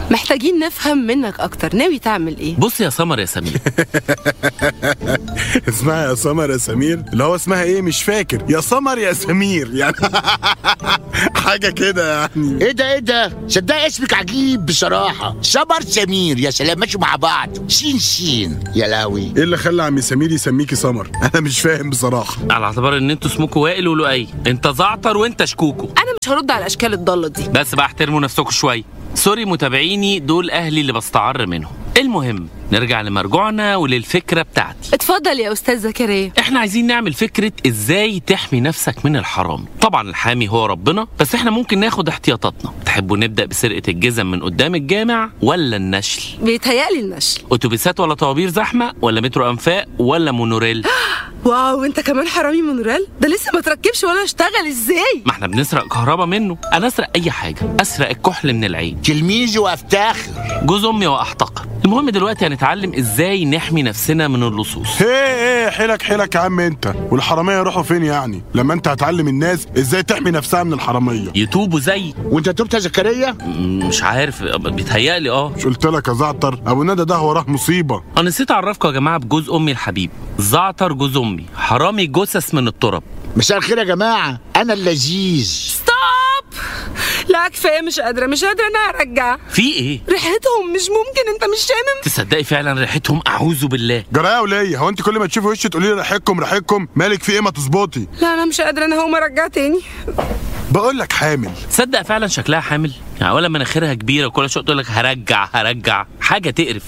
محتاجين نفهم منك اكتر ناوي تعمل ايه بص يا سمر يا سمير اسمها يا سمر يا سمير اللي هو اسمها ايه مش فاكر يا سمر يا سمير يعني حاجه كده يعني ايه ده ايه ده صدق اسمك عجيب بصراحة سمر سمير يا سلام ماشوا مع بعض شين شين يا لاوي ايه اللي خلى عم سمير يسميكي سمر انا مش فاهم بصراحه على اعتبار ان انتوا اسمكوا وائل ولؤي انت زعتر وانت شكوكو انا مش هرد على الاشكال الضاله دي بس بقى احترموا نفسكم شويه سوري متابعيني دول اهلي اللي بستعر منهم المهم نرجع لمرجوعنا وللفكره بتاعتي اتفضل يا استاذ زكريا احنا عايزين نعمل فكرة ازاي تحمي نفسك من الحرام طبعا الحامي هو ربنا بس احنا ممكن ناخد احتياطاتنا تحبوا نبدأ بسرقة الجزم من قدام الجامع ولا النشل بيتهيألي النشل اتوبيسات ولا طوابير زحمة ولا مترو انفاق ولا مونوريل واو انت كمان حرامي مونوريل ده لسه ما تركبش ولا اشتغل ازاي ما احنا بنسرق كهرباء منه انا اسرق اي حاجة اسرق الكحل من العين تلميذي وافتخر جوز امي واحتقر المهم دلوقتي هنتعلم ازاي نحمي نفسنا من اللصوص ايه ايه حيلك حيلك يا عم انت والحراميه يروحوا فين يعني لما انت هتعلم الناس ازاي تحمي نفسها من الحراميه يتوبوا زي وانت تبت يا زكريا م- مش عارف بيتهيألي اه مش قلت لك يا زعتر ابو ندى ده وراه مصيبه انا نسيت اعرفكم يا جماعه بجوز امي الحبيب زعتر جوز امي حرامي جثث من التراب مساء الخير يا جماعة انا اللذيذ ستوب لا كفايه مش قادره مش قادره انا هرجع في ايه ريحتهم مش ممكن انت مش شامم تصدقي فعلا ريحتهم اعوذ بالله جرايه وليا هو انت كل ما تشوفي وشي تقولي لي ريحتكم ريحتكم مالك في ايه ما تظبطي لا انا مش قادره انا هقوم ارجع تاني بقول لك حامل تصدق فعلا شكلها حامل يعني ولا مناخيرها كبيره وكل شويه تقول لك هرجع هرجع حاجه تقرف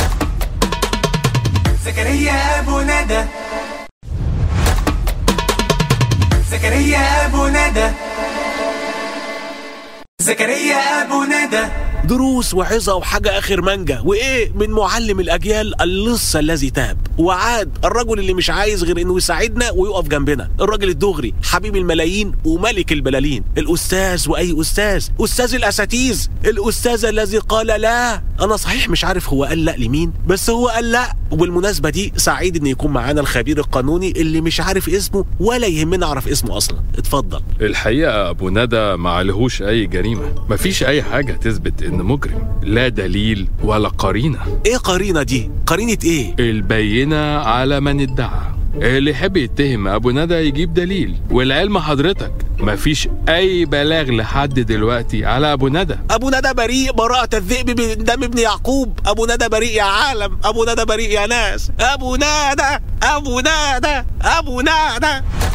زكريا ابو ندى زكريا ابو ندى زكريا ابو ندى دروس وعظة وحاجة آخر منجة وإيه من معلم الأجيال اللص الذي تاب وعاد الرجل اللي مش عايز غير إنه يساعدنا ويقف جنبنا الراجل الدغري حبيب الملايين وملك البلالين الأستاذ وأي أستاذ أستاذ الأساتيز الأستاذ الذي قال لا أنا صحيح مش عارف هو قال لا لمين بس هو قال لا وبالمناسبة دي سعيد إن يكون معانا الخبير القانوني اللي مش عارف اسمه ولا يهمنا أعرف اسمه أصلا اتفضل الحقيقة أبو ندى ما عليهوش أي جريمة مفيش أي حاجة تثبت إن مجرم لا دليل ولا قرينة إيه قرينة دي قرينة إيه البينة على من ادعى اللي يحب يتهم أبو ندى يجيب دليل والعلم حضرتك مفيش أي بلاغ لحد دلوقتي على أبو ندى أبو ندى بريء براءة الذئب من دم ابن يعقوب أبو ندى بريء يا عالم أبو ندى بريء يا ناس أبو ندى أبو ندى أبو ندى